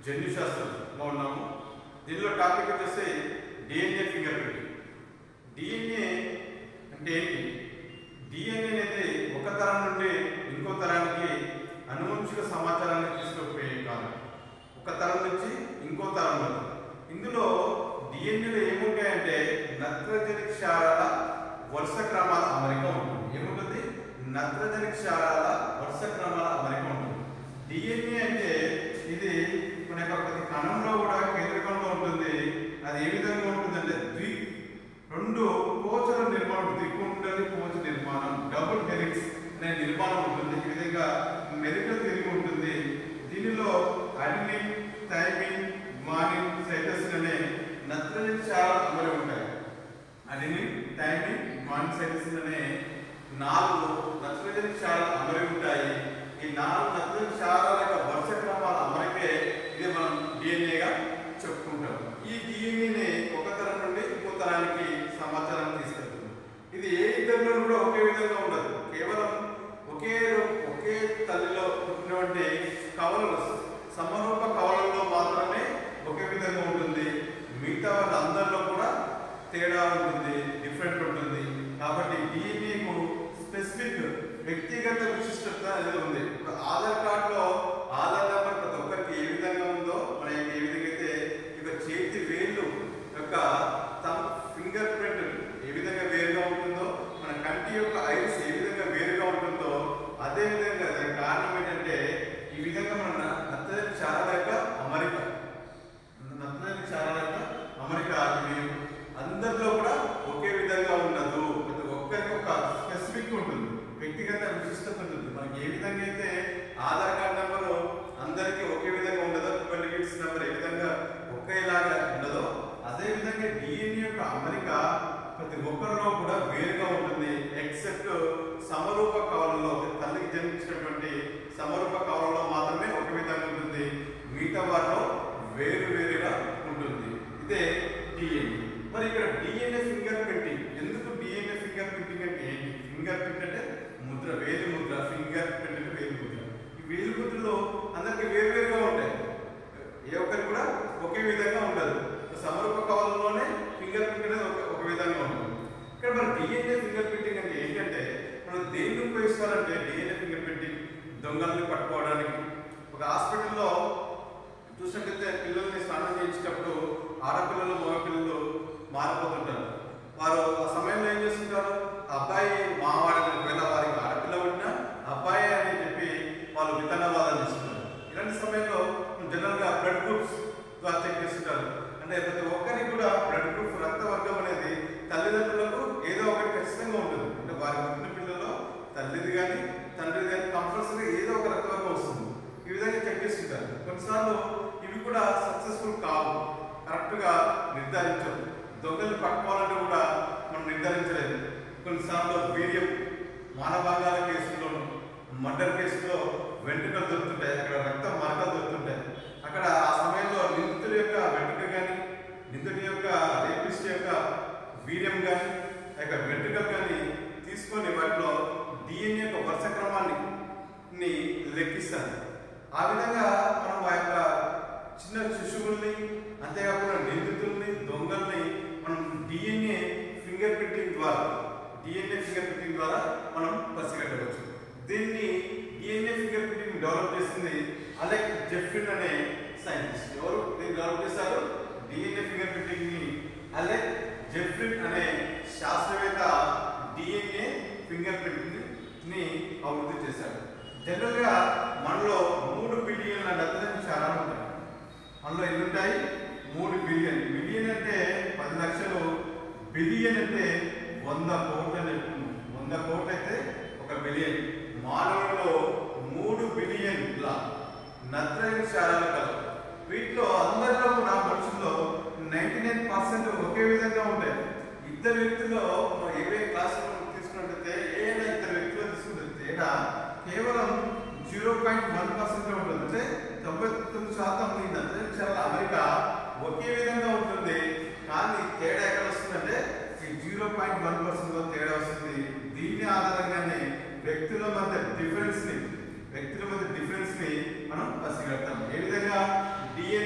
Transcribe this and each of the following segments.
జన్యు శాస్త్రంలో ఉన్నాము దీనిలో టాపిక్ వచ్చేసి డిఎన్ఏ ఫింగర్ ప్రింట్ డిఎన్ఏ అంటే ఏంటి డిఎన్ఏ అనేది ఒక తరం నుండి ఇంకో తరానికి అనువంశిక సమాచారాన్ని తీసుకుపోయే కాలం ఒక తరం నుంచి ఇంకో తరం వరకు ఇందులో డిఎన్ఏలో ఏముంటాయంటే నత్రజని క్షారాల వరుస క్రమాల అమరిక ఉంటుంది ఏముంటుంది నత్రజని క్షారాల వరుస క్రమాల అమరిక ఉంటుంది డిఎన్ఏ అంటే ఇది మన యొక్క ప్రతి కణంలో కూడా కేంద్రకంలో ఉంటుంది అది ఏ విధంగా ఉంటుందంటే ద్వి రెండు కోచల నిర్మాణం త్రికుండలి కోచ నిర్మాణం డబుల్ హెలిక్స్ అనే నిర్మాణం ఉంటుంది ఈ విధంగా మెరికల్ తిరిగి ఉంటుంది దీనిలో అడినిన్ థైమిన్ మానిన్ సైటసిన్ అనే నత్రజని చాలా అమరి ఉంటాయి అడినిన్ థైమిన్ మానిన్ సైటసిన్ అనే నాలుగు నత్రజని చాలా అమరి ఉంటాయి ఈ నాలుగు నత్రజని క్షారాల యొక్క వరుస క్రమాల అమరికే ఇది మనం డిఎన్ఏగా చెప్పుకుంటాం ఈ డిఎన్ఏని ఒక తరం నుండి ఇంకో తరానికి సమాచారం తీసుకెళ్తుంది ఇది ఏ ఇద్దరిలో కూడా ఒకే విధంగా ఉండదు కేవలం ఒకే రూ- ఒకే తల్లిలో పుట్టినటువంటి కవలలు సమరూప కవలల్లో మాత్రమే ఒకే విధంగా ఉంటుంది మిగతా వాళ్ళందరిలో కూడా తేడా ఉంటుంది డిఫరెంట్ ఉంటుంది కాబట్టి డిఎన్ఏకు స్పెసిఫిక్ వ్యక్తిగత విశిష్టత అనేది ఉంది ఇప్పుడు ఆధార్ కార్డులో ఆధార్ నెంబర్ ప్రతి ఒక్కరికి ఏ విధంగా ఉందో మన యొక్క ఏ విధంగా అయితే ఇక చేతి వేళ్ళు యొక్క తమ ఫింగర్ ప్రింట్ ఏ విధంగా వేరుగా ఉంటుందో మన కంటి యొక్క ఐరిస్ ఏ విధంగా వేరుగా ఉంటుందో అదే విధంగా దానికి కారణం ఏంటంటే ఈ విధంగా మన నత్తని చాలా యొక్క అమరిక నత్తని చాలా యొక్క అమరిక ఇది అందరిలో కూడా ఒకే విధంగా ఉండదు ప్రతి ఒక్కరికి ఒక స్పెసిఫిక్ ఉంటుంది వ్యక్తిగత విశిష్టత ఉంటుంది మనకి ఏ విధంగా అయితే ఆధార్ కార్డ్ నెంబరు అందరికీ ఒకే విధంగా ఉండదో ట్వెల్వ్ డిజిట్స్ నెంబర్ ఏ విధంగా ఒకేలాగా ఉండదో అదే విధంగా డిఎన్ఏ యొక్క అమరిక ప్రతి ఒక్కరిలో కూడా వేరుగా ఉంటుంది ఎక్సెప్ట్ సమరూప కవలలో ఒక తల్లికి జన్మించినటువంటి సమరూప కవలలో మాత్రమే ఒక విధంగా ఉంటుంది మిగతా వారిలో వేరు వేరుగా ఉంటుంది ఇదే డిఎన్ఏ మరి ఇక్కడ డిఎన్ఏ ఫింగర్ ప్రింటింగ్ ఎందుకు డిఎన్ఏ ఫింగర్ ప్రింటింగ్ అంటే ఏంటి ఫింగర్ ప్రింట్ అంటే ముద్ర వేలు ముద్ర ఫింగర్ ప్రింట్ అంటే వేలు ముద్ర ఈ వేలు ముద్రలో అందరికి వేరు వేరుగా ఉంటాయి ఏ ఒక్కరికి కూడా ఒకే విధంగా ఉండదు సమరూప కవలంలోనే ఫింగర్ ప్రింట్ అనేది ఒక ఒక విధంగా ఉంటుంది ఇక్కడ మన డిఎన్ఏ ఫింగర్ ప్రింటింగ్ అంటే ఏంటంటే మనం దేన్ని ఉపయోగిస్తారంటే డిఎన్ఏ ఫింగర్ ప్రింటింగ్ దొంగల్ని పట్టుకోవడానికి ఒక హాస్పిటల్లో చూసినట్లయితే పిల్లల్ని స్నానం చేయించేటప్పుడు ఆడపిల్లలు మగపిల్లలు మారిపోతుంటారు వారు ఆ సమయంలో ఏం చేస్తుంటారు ఆ అబ్బాయి మావాడిని ఒకవేళ వారికి ఆడపిల్ల పుట్టినా అబ్బాయి అని చెప్పి వాళ్ళు విత్తనవాదం చేస్తుంటారు ఇలాంటి సమయంలో జనరల్గా బ్లడ్ గ్రూప్స్ ద్వారా చెక్ చేస్తుంటారు అంటే ప్రతి ఒక్కరికి కూడా బ్లడ్ గ్రూప్ రక్త వర్గం అనేది తల్లిదండ్రులకు ఏదో ఒకటి ఖచ్చితంగా ఉంటుంది అంటే వారి పుట్టిన పిల్లల్లో తల్లిది కానీ తండ్రిది కానీ కంపల్సరీ ఏదో ఒక రక్త వర్గం వస్తుంది ఈ విధంగా చెక్ చేస్తుంటారు కొన్నిసార్లు ఇవి కూడా సక్సెస్ఫుల్ కావు కరెక్ట్గా నిర్ధారించవు దొంగల్ని పట్టుకోవాలంటే కూడా మనం నిర్ధారించలేదు కొన్నిసార్లు వీర్యం మానభంగాల కేసుల్లోనూ మర్డర్ కేసులో వెంట్రుకలు దొరుకుతుంటాయి అక్కడ రక్తం మరకలు దొరుకుతుంటాయి అక్కడ ఆ సమయంలో నిందితుడి యొక్క వెంట్రుక కానీ నిందితుడి యొక్క రేపిస్ట్ యొక్క వీర్యం కానీ ఆ యొక్క వెంట్రుకలు కానీ తీసుకొని వాటిలో డిఎన్ఏ యొక్క వరుస క్రమాన్ని ని లెక్కిస్తారు ఆ విధంగా మనం ఆ యొక్క చిన్న శిశువుల్ని అంతేకాకుండా నిందితుల్ని దొంగల్ని మనం డిఎన్ఏ ఫింగర్ ప్రింటింగ్ ద్వారా డిఎన్ఏ ఫింగర్ ప్రింటింగ్ ద్వారా మనం పసిగట్టవచ్చు దీన్ని డిఎన్ఏ ఫింగర్ ప్రింటింగ్ డెవలప్ చేసింది అలెక్ జెఫ్రిన్ అనే సైంటిస్ట్ ఎవరు దీన్ని డెవలప్ చేశారు డిఎన్ఏ ఫింగర్ ప్రింటింగ్ ని అలెక్ జెఫ్రిన్ అనే శాస్త్రవేత్త డిఎన్ఏ ఫింగర్ ప్రింటింగ్ ని అభివృద్ధి చేశాడు జనరల్ గా మనలో మూడు బిలియన్ల నత్రజని క్షారాలు ఉంటాయి మనలో ఎన్ని ఉంటాయి మూడు బిలియన్ బిలియన్ అంటే పది లక్షలు బిలియన్ అంటే వంద కోట్లు అని చెప్తున్నాం వంద కోట్లు అయితే ఒక బిలియన్ మానవుల్లో మూడు బిలియన్ల నత్రజని క్షారాలు కలవు వీటిలో అందరిలో కూడా మనుషుల్లో నైంటీ నైన్ పర్సెంట్ ఒకే విధంగా ఉంటాయి ఇద్దరు వ్యక్తుల్లో మనం ఏవే క్లాస్ తీసుకున్నట్లయితే ఏదైనా ఇద్దరు వ్యక్తులు తీసుకుంటే తేడా కేవలం జీరో పాయింట్ వన్ పర్సెంట్ ఉంటుంది అంటే తొంభై తొమ్మిది శాతం ఈ నత్రజని క్షారాల అమెరిక ఒకే విధంగా ఉంటుంది కానీ తేడా ఎక్కడ వస్తుందంటే ఈ జీరో పాయింట్ వన్ పర్సెంట్ తేడా వస్తుంది దీని ఆధారంగానే వ్యక్తుల మధ్య డిఫరెన్స్ ని వ్యక్తుల మధ్య డిఫరెన్స్ ని మనం పసిగడతాం ఏ విధంగా డిఎన్ఏ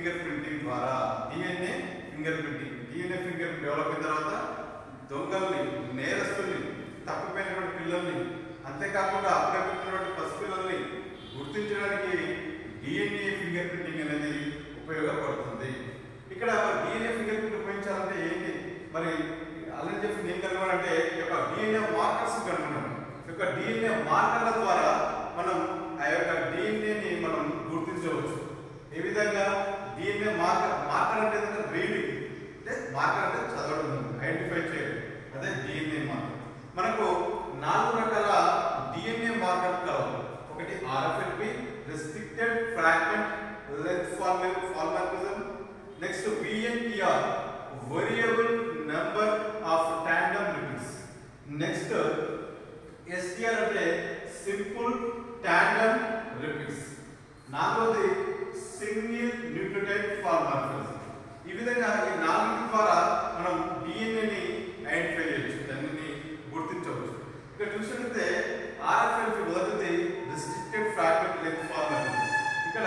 ఫింగర్ ప్రింటింగ్ ద్వారా DNA finger printing DNA finger develop అయిన తర్వాత దొంగల్ని నేరస్తుల్ని తప్పిపోయినటువంటి పిల్లల్ని అంతేకాకుండా అప్పుడే పుట్టినటువంటి పసిపిల్లల్ని గుర్తించడానికి డిఎన్ఏ ఫింగర్ ప్రింటింగ్ అనేది ఉపయోగపడుతుంది ఇక్కడ డిఎన్ఏ ఫింగర్ ప్రింట్ ఉపయోగించాలంటే ఏంటి మరి అలా చెప్పి నేను కనుగొనంటే ఈ యొక్క డిఎన్ఏ మార్కర్స్ కనుగొన్నాను ఈ యొక్క డిఎన్ఏ మార్కర్ల ద్వారా మనం ఆ యొక్క డిఎన్ఏని మనం గుర్తించవచ్చు ఏ విధంగా డిఎన్ఏ మార్కర్ మార్కర్ అంటే ఏంటంటే రీడింగ్ అంటే మార్కర్ అంటే చదవడం ఐడెంటిఫై చేయడం అదే డిఎన్ఏ మార్కర్ మనకు నాలుగు రకాల డిఎన్ఏ మార్కర్ కలవు ఒకటి RFLP restricted fragment length formalism next VNTR variable number of tandem repeats next STR అంటే సింపుల్ టాండమ్ రిపీట్స్ నాలుగోది సింగిల్ న్యూక్లియోటైడ్ ఫార్మాలిజం ఈ విధంగా ఈ నాలుగు ద్వారా మనం డిఎన్ఏని ఐడెంటిఫై చేయొచ్చు దానిని గుర్తించవచ్చు ఇక్కడ చూసినట్లయితే ఆర్ఎఫ్ఎల్పి మొదటిది రిస్ట్రిక్టెడ్ ఫ్రాగ్మెంట్ లెంత్ ఫార్మాలిజం ఇక్కడ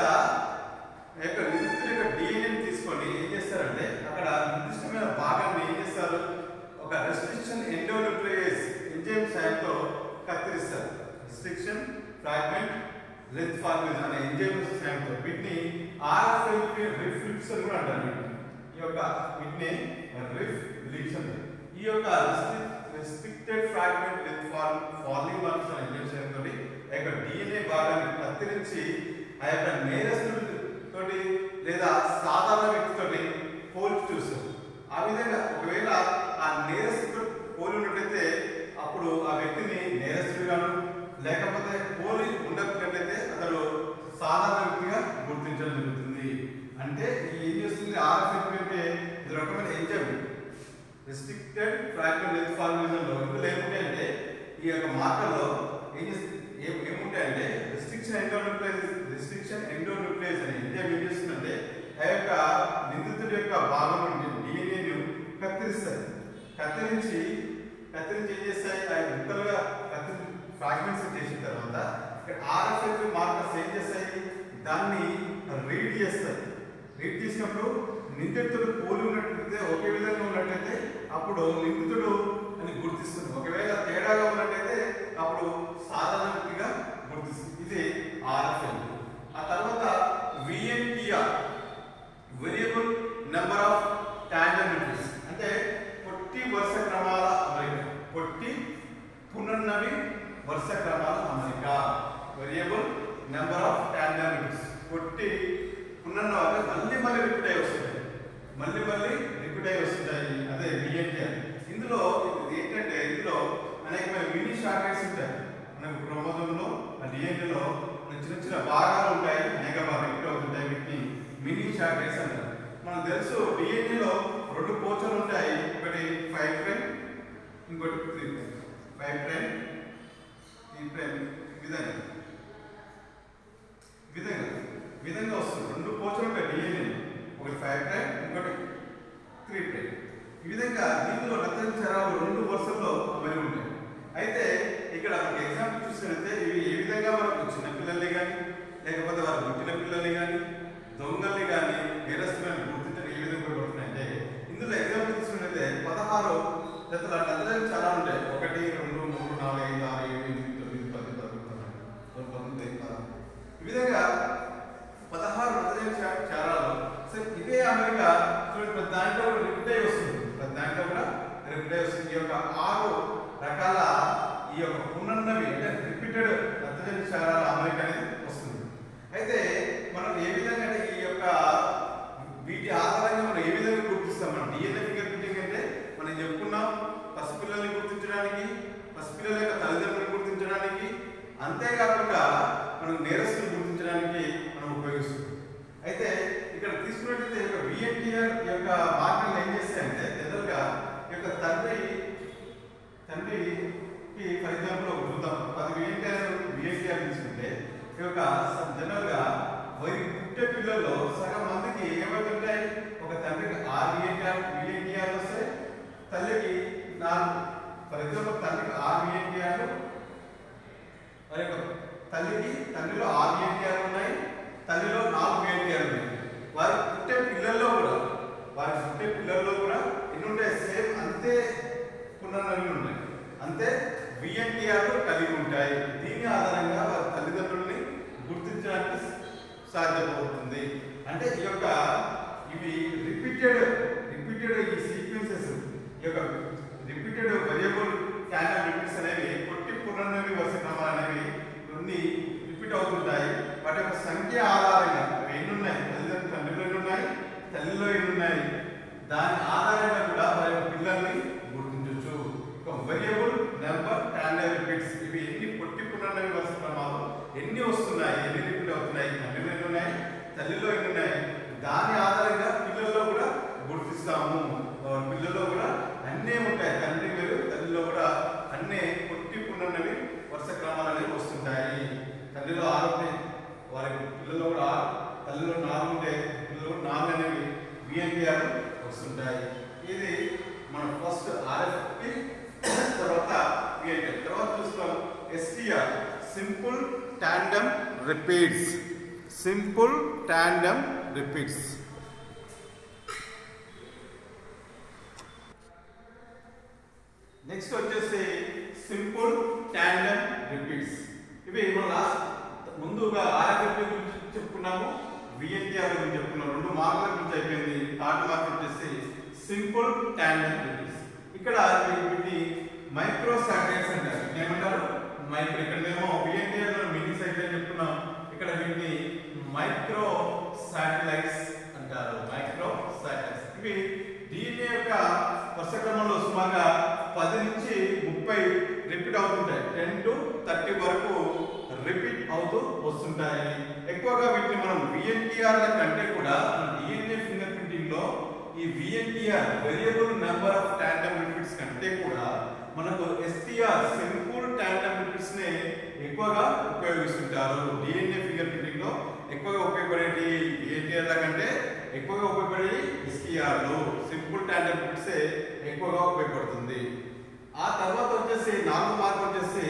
ఈ యొక్క నిందితుడి యొక్క డిఎన్ఏని తీసుకొని ఏం చేస్తారంటే అక్కడ నిర్దిష్టమైన భాగాన్ని ఏం చేస్తారు ఒక రెస్ట్రిక్షన్ ఎండోన్యూక్లియేస్ ఎంజైమ్ సాయంతో కత్తిరిస్తారు రెస్ట్రిక్షన్ ఫ్రాగ్మెంట్ లెంత్ ఫార్మేషన్ అనే ఎంజైమ్ సాయంతో వీటిని ఆర్ఎఫ్ఎల్పి రిఫ్లిప్స్ అని కూడా అంటారు వీటిని. ఈ యొక్క వీటిని రిఫ్ లిప్స్ అంటారు ఈ యొక్క restricted fragment length form falling marks అనే ఎంజైమ్ సాయంతో ఆ యొక్క డిఎన్ఏ భాగాన్ని కత్తిరించి ఆ యొక్క నేరస్తుడి తోటి లేదా సాధారణ వ్యక్తితోటి పోల్చి చూస్తారు ఆ విధంగా ఒకవేళ ఆ నేరస్తుడు పోలి ఉన్నట్లయితే అప్పుడు ఆ వ్యక్తిని నేరస్తుడిగాను లేకపోతే పోలి ఉండకపోయినట్లయితే అతడు సాధారణ వ్యక్తిగా గుర్తించడం జరుగుతుంది అంటే ఈ ఏం చేస్తుంది ఆర్ఎఫ్ఎఫ్ అంటే ఇది ఒక రకమైన ఎంజైమ్ రెస్ట్రిక్టెడ్ ఫ్రాక్టర్ లెంత్ ఫార్మేషన్లో ఇందులో ఏముంటాయంటే ఈ యొక్క మార్కర్లో ఏం చేస్తుంది ఏం ఏముంటాయంటే రెస్ట్రిక్షన్ ఎండోన్యూక్లియస్ రెస్ట్రిక్షన్ ఎండోన్యూక్లియస్ అని ఎంజైమ్ ఏం చేస్తుందంటే ఆ యొక్క నిందితుడి యొక్క భాగం నుండి డిఎన్ఏను కత్తిరిస్తాయి కత్తిరించి కత్తిరించి ఏం చేస్తాయి ఆ ముక్కలుగా కత్తిరి ఫ్రాగ్మెంట్స్ చేసిన తర్వాత ఇక్కడ ఆర్ఎఫ్ఎఫ్ మార్కర్స్ ఏం చేస్తాయి దాన్ని రీడ్ చేస్తాయి రీడ్ చేసినప్పుడు నిందితుడు పోలి ఉన్నట్లయితే ఒకే విధంగా ఉన్నట్లయితే అప్పుడు నిందితుడు అని గుర్తిస్తుంది ఒకవేళ తేడాగా ఉన్నట్లయితే అప్పుడు సాధారణ వ్యక్తిగా గుర్తిస్తుంది ఇది ఆర్ఎఫ్ఎల్ ఆ తర్వాత VNPR variable number of tangibilities అంటే పొట్టి వరుస క్రమాల అమరిక పొట్టి పునర్నవి వరుస క్రమాల అమరిక వేరియబుల్ నెంబర్ ఆఫ్ టాంజబిలిటీస్ పొట్టి పునర్నవ అంటే మళ్ళీ మళ్ళీ రిపీట్ అయి వస్తుంటాయి మళ్ళీ మళ్ళీ రిపీట్ అయి వస్తుంటాయి అదే విఎన్పిఆర్ ఇందులో ఇది ఏంటంటే ఇందులో అనేకమైన మినీ షార్టెస్ ఉంటాయి మనకు క్రోమోజోమ్లో ఆ డిఎన్ఏలో చిన్న చిన్న భాగాలు ఉంటాయి అనేక భాగాలు ఇక్కడ అవుతుంటాయి వీటిని మినీ షార్టెస్ అంటారు మనకు తెలుసు డిఎన్ఏలో రెండు పోచలు ఉంటాయి ఒకటి ఫైవ్ ప్రైమ్ ఇంకోటి three prime five prime three prime ఈ విధంగా ఈ విధంగా ఈ విధంగా వస్తుంది రెండు పోచలు ఉంటాయి డిఎన్ఏ ఒకటి ఫైవ్ ప్రైమ్ ఇంకోటి త్రీ ప్రైమ్ ఈ విధంగా దీనిలో రక్తం చరాలు రెండు వరుసల్లో అమరి ఉంటాయి అయితే ఇక్కడ మనకి ఎగ్జాంపుల్ చూసినట్లయితే ఇవి ఏ విధంగా మనకు చిన్న పిల్లల్ని కానీ లేకపోతే వారు పుట్టిన పిల్లల్ని కానీ దొంగల్ని కానీ నేరస్తులను గుర్తించడం ఏ విధంగా ఉపయోగపడుతున్నాయి అంటే ఇందులో ఎగ్జాంపుల్ తీసుకున్నట్లయితే పదహారు జతల నల్లలు చాలా ఉంటాయి ఒకటి రెండు మూడు నాలుగు ఐదు ఆరు ఏడు ఎనిమిది తొమ్మిది పది పదకొండు పన్నెండు పంతొమ్మిది పదహారు ఈ విధంగా పదహారు నల్లలు చారాలు సరే ఇదే అమెరికా చూడండి ప్రతి దాంట్లో కూడా రిపీట్ అయి వస్తుంది ప్రతి దాంట్లో కూడా రిపీట్ అయి వస్తుంది ఈ యొక్క ఆరు రకాల ఈ యొక్క పునర్నవి అంటే రిపీటెడ్ రక్తజన క్షారాల అమరిక అనేది వస్తుంది అయితే మనం ఏ విధంగా అంటే ఈ యొక్క వీటి ఆధారంగా మనం ఏ విధంగా గుర్తిస్తాం మనం డిఎన్ఏ ఫింగర్ ప్రింటింగ్ అంటే మనం చెప్పుకున్నాం పసిపిల్లల్ని గుర్తించడానికి పసిపిల్లల యొక్క తల్లిదండ్రులను గుర్తించడానికి అంతేకాకుండా మనం నేరస్తులను గుర్తించడానికి మనం ఉపయోగిస్తున్నాం అయితే ఇక్కడ తీసుకున్నట్లయితే ఈ యొక్క విఎన్టీఆర్ యొక్క మార్కులు ఏం చేస్తాయంటే జనరల్గా ఈ యొక్క తండ్రి తండ్రికి ఫర్ ఎగ్జాంపుల్ ఒక చూద్దాం పది విఎన్టీఆర్ విఎన్టీఆర్ తీసుకుంటే ఈ యొక్క జనరల్గా వరి పుట్టే పిల్లల్లో సగం మందికి ఏమవుతుంటాయి ఒక తండ్రికి ఆరు విఎన్టీఆర్ విఎన్టీఆర్ వస్తాయి తల్లికి నాలుగు ఫర్ ఎగ్జాంపుల్ తల్లికి ఆరు విఎన్టీఆర్ మరి యొక్క తల్లికి తండ్రిలో ఆరు విఎన్టీఆర్ ఉన్నాయి తల్లిలో నాలుగు విఎన్టీఆర్ ఉన్నాయి వారు పుట్టే సాధ్యమవుతుంది అంటే ఈ యొక్క ఇవి రిపీటెడ్ రిపీటెడ్ ఈ సీక్వెన్సెస్ ఈ యొక్క రిపీటెడ్ వేరియబుల్ క్యాన్ రిపీట్స్ అనేవి పొట్టి పునర్నవి వరుస క్రమాలు అనేవి కొన్ని రిపీట్ అవుతుంటాయి వాటి యొక్క సంఖ్య ఆధారంగా అవి ఎన్ని ఉన్నాయి తల్లిదండ్రులు తండ్రిలో ఎన్ని ఉన్నాయి తల్లిలో ఎన్ని ఉన్నాయి దాని ఆధారంగా కూడా వారి యొక్క పిల్లల్ని గుర్తించవచ్చు ఒక వేరియబుల్ నెంబర్ క్యాన్ రిపీట్స్ ఇవి ఎన్ని పొట్టి పునర్నవి వరుస క్రమాలు ఎన్ని వస్తున్నాయి ఎన్ని రిపీట్ అవుతున్నాయి తండ్రిలో ఎన్ని ఉన్నాయి తల్లిలో ఎన్ని ఉన్నాయి దాని ఆధారంగా పిల్లల్లో కూడా గుర్తిస్తాము ఆ, పిల్లల్లో కూడా అన్నీ ఉంటాయి తండ్రి వేరు తల్లిలో కూడా అన్నీ పొట్టి పున్నవి వరుస క్రమాలు అనేవి వస్తుంటాయి తల్లిలో ఆరు ఉంటాయి వారి పిల్లల్లో కూడా ఆరు తల్లిలో నాలుగు ఉంటాయి పిల్లల్లో కూడా నాలుగు అనేవి విఎన్పిఆర్ వస్తుంటాయి ఇది మన ఫస్ట్ ఆర్ఎఫ్పి తర్వాత విఎన్పిఆర్ తర్వాత చూస్తాం STR simple tandem repeats simple tandem repeats next వచ్చేసి సింపుల్ టాండమ్ రిపీట్స్ ఇవి మనం లాస్ట్ ముందుగా ఆర్ఎఫ్ఎఫ్ గురించి చెప్పుకున్నాము విఎన్టీఆర్ గురించి చెప్పుకున్నాము రెండు మార్కుల గురించి అయిపోయింది థర్డ్ మార్క్ వచ్చేసి సింపుల్ టాండమ్ రిపీట్స్ ఇక్కడ వీటిని మైక్రో సాటిలైట్స్ అంటారు వీటిని ఏమంటారు మైక్రో ఇక్కడేమో విఎన్టీఆర్ లో మినీ సాటిలైట్ చెప్పుకున్నాం ఇక్కడ వీటిని మైక్రో సాటిలైట్స్ అంటారు మైక్రో సాటిలైట్స్ ఇవి డిఎన్ఏ యొక్క వరుస క్రమంలో సుమారుగా పది నుంచి ముప్పై రిపీట్ అవుతుంటాయి టెన్ టు థర్టీ వరకు రిపీట్ అవుతూ వస్తుంటాయి ఎక్కువగా వీటిని మనం విఎన్టీఆర్ కంటే కూడా డిఎన్ఏ ఫింగర్ ప్రింటింగ్ లో ఈ VNTR variable number of tandem repeats కంటే కూడా మనకు ఎస్టీఆర్ సింపుల్ టాండమ్ రిపీట్స్ ని ఎక్కువగా ఉపయోగిస్తుంటారు డిఎన్ఏ ఫింగర్ ప్రింటింగ్ లో ఎక్కువగా ఉపయోగపడేది విఎన్టీఆర్ కంటే ఎక్కువగా ఉపయోగపడేది ఎస్టీఆర్ లో సింపుల్ టాండమ్ రిపీట్స్ ఎక్కువగా ఉపయోగపడుతుంది ఆ తర్వాత వచ్చేసి నాలుగు మార్క్ వచ్చేసి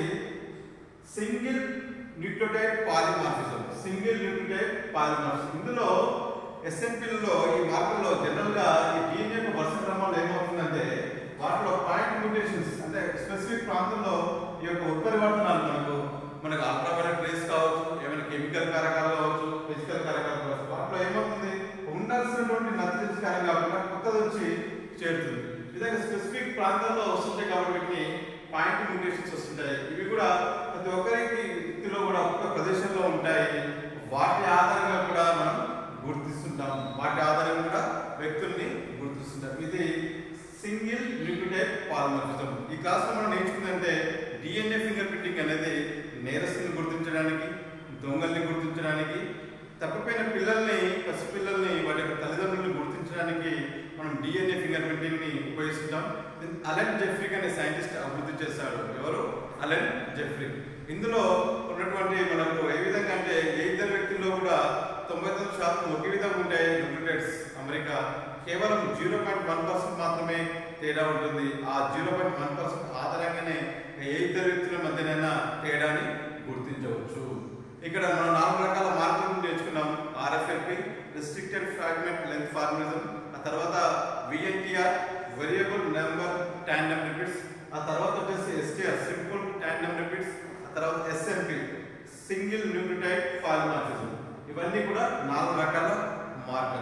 single nucleotide polymorphism single nucleotide polymorphism ఇందులో ఎస్ఎన్పిల్లో ఈ మార్కుల్లో జనరల్ గా ఈ డిఎన్ఏ యొక్క వరుస క్రమంలో ఏమవుతుందంటే వాటిలో పాయింట్ మ్యూటేషన్స్ అంటే స్పెసిఫిక్ ప్రాంతంలో ఈ యొక్క ఉత్పరివర్తనాలు మనకు మనకు అల్ట్రావైలెట్ రేస్ కావచ్చు ఏమైనా కెమికల్ కారకాలు కావచ్చు ఫిజికల్ కారకాలు కావచ్చు వాటిలో ఏమవుతుంది ఉండాల్సినటువంటి నత్రజని కారం కాకుండా కొత్తది వచ్చి చేరుతుంది విధంగా స్పెసిఫిక్ ప్రాంతాల్లో వస్తుంటాయి కాబట్టి వీటిని పాయింట్ మ్యూటేషన్స్ వస్తుంటాయి ఇవి కూడా ప్రతి ఒక్కరికి వ్యక్తిలో కూడా ఒక్కొక్క ప్రదేశంలో ఉంటాయి వాటి ఆధారంగా కూడా మనం గుర్తిస్తుంటాం వాటి ఆధారంగా కూడా వ్యక్తుల్ని గుర్తిస్తుంటాం ఇది సింగిల్ న్యూక్లియోటైడ్ పాలిమర్ఫిజం ఈ క్లాస్లో మనం నేర్చుకుందంటే డిఎన్ఏ ఫింగర్ ప్రింటింగ్ అనేది నేరస్తుని గుర్తించడానికి దొంగల్ని గుర్తించడానికి తప్పిపోయిన పిల్లల్ని పసిపిల్లల్ని వాటి యొక్క తల్లిదండ్రులను గుర్తించడానికి మనం డిఎన్ఏ ఫింగర్ ప్రింటింగ్ ని ఉపయోగిస్తుంటాం దీన్ని అలెన్ జెఫ్రిక్ అనే సైంటిస్ట్ అభివృద్ధి చేశాడు ఎవరు అలెన్ జెఫ్రిక్ ఇందులో ఉన్నటువంటి మనకు ఏ విధంగా అంటే ఏ ఇద్దరు వ్యక్తుల్లో కూడా తొంభై తొమ్మిది శాతం ఒకే విధంగా ఉంటాయి న్యూక్లియోటైడ్స్ అమెరికా కేవలం జీరో పాయింట్ వన్ పర్సెంట్ మాత్రమే తేడా ఉంటుంది ఆ జీరో పాయింట్ వన్ పర్సెంట్ ఆధారంగానే ఏ ఇద్దరు వ్యక్తుల మధ్యనైనా తేడాని గుర్తించవచ్చు ఇక్కడ మనం నాలుగు రకాల మార్కులను నేర్చుకున్నాం RFLP restricted fragment length formalism ఆ తర్వాత VNTR variable number tandem repeats ఆ తర్వాత వచ్చేసి ఎస్టీఆర్ సింపుల్ టాండమ్ రిపీట్స్ ఆ తర్వాత ఎస్ఎంపి సింగిల్ న్యూక్లియోటైడ్ పాలిమార్ఫిజం ఇవన్నీ కూడా నాలుగు రకాల మార్గాలు